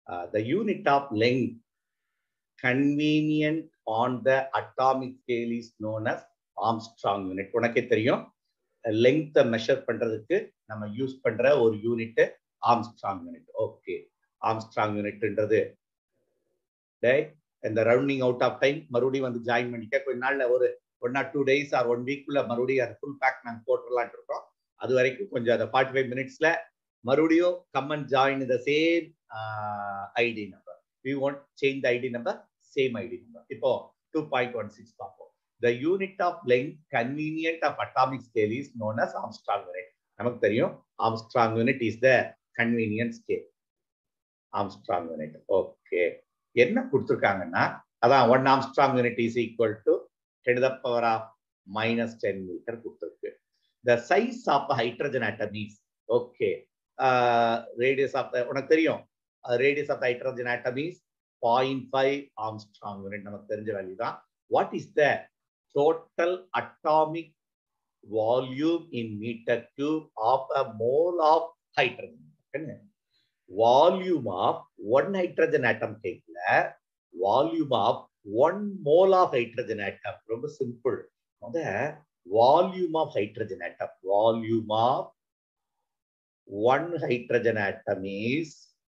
The unit of length convenient on the atomic scale is known as angstrom unit உனக்கே தெரியும் லெங்க்த்தை measure பண்றதுக்கு நம்ம யூஸ் பண்ற ஒரு unit angstrom unit okay angstrom யூனிட்ன்றது டே இந்த ரவுண்டிங் அவுட் ஆஃப் டைம் மறுபடியும் வந்து ஜாயின் பண்ணிக்க கொஞ்ச நாள்ல ஒரு one or two days or one வீக்குள்ள மறுபடியும் அது ஃபுல் பேக் நாங்கள் போட்டுடலான் இருக்கோம் அது வரைக்கும் கொஞ்சம் அந்த ஃபார்ட்டி ஃபைவ் மினிட்ஸ்ல மறுபடியும் come and join the same ID number we want change the ID number same ID number இப்போ டூ பாயிண்ட் ஒன் சிக்ஸ் பார்ப்போம் the unit of length convenient of atomic scale is known as angstrom unit நமக்கு தெரியும் angstrom unit is the convenient scale angstrom unit okay என்ன கொடுத்துருக்காங்கன்னா அதான் one angstrom unit is equal to ten the power of minus ten metre கொடுத்துருக்கு the size of hydrogen atom is okay radius of உனக்கு தெரியும் radius of hydrogen atom is point five angstrom unit நமக்கு தெரிஞ்ச value தான் what is the total atomic volume in metre cube of a mole of hydrogen volume of one hydrogen atom கேட்கல volume of one mole of hydrogen atom ரொம்ப simple முத volume of hydrogen atom volume of one hydrogen atom is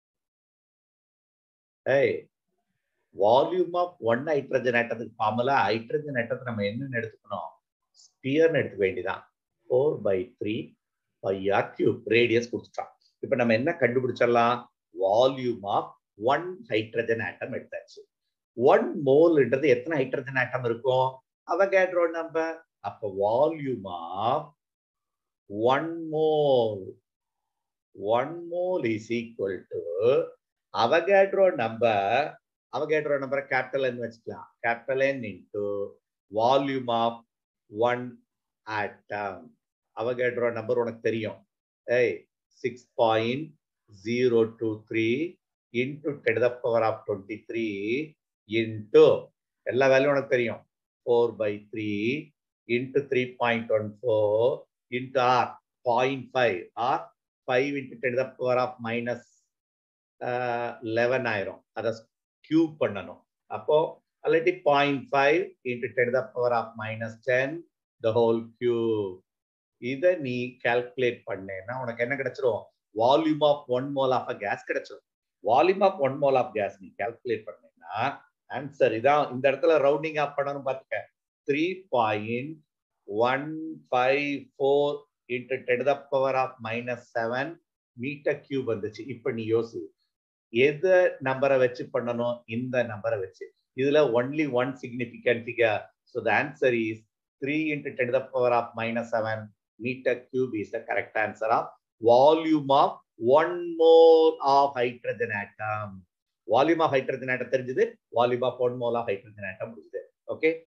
ஏய் volume of one hydrogen ஆட்டத்துக்கு formula hydrogen ஆட்டத்தை நம்ம என்னன்னு எடுத்துக்கணும் ஸ்பியர்னு எடுத்துக்க வேண்டியதான் four pi three pi r cube radius கொடுத்துட்டான் இப்போ நம்ம என்ன கண்டுபிடிச்சிடலாம் volume of one hydrogen atom எடுத்தாச்சு ஒன் மோல்ன்றது எத்தனை ஹைட்ரஜன் ஆட்டம் இருக்கும் அவகேட்ரோ நம்பர் அப்ப volume of one mole one mole is equal to Avogadro number Avogadro நம்பரை கேபிட்டல் என் வச்சுக்கலாம் capital N into volume of one atom Avogadro number உனக்கு தெரியும் ஏய் six point zero two three into ten the power of twenty three into எல்லா volume உனக்கு தெரியும் four pi three into three point one four into r point five r five into ten the power of minus eleven ஆயிரும் அதை cube பண்ணணும் அப்போ already point five into ten the power of minus ten the whole cube இதை நீ calculate பண்ணேன்னா உனக்கு என்ன கிடைச்சிரும் volume of one mole of gas கிடைச்சிரும் volume of one mole of gas நீ கால்குலேட் பண்ணேன்னா ஆன்சர் இதான் இந்த இடத்துல ரவுண்டிங் ஆஃப் பண்ணணும் பார்த்துக்க three point one five four into ten the power of minus seven metre cube வந்துச்சு இப்போ நீ யோசி எது நம்பரை வச்சு பண்ணணும் இந்த நம்பரை வச்சு இதுல only one significant figure so the answer is three into ten the power of minus seven meter cube is the correct answer of volume of one mole of hydrogen atom. Volume of hydrogen atom தெரிஞ்சது volume of one mole of hydrogen atom முடிஞ்சது okay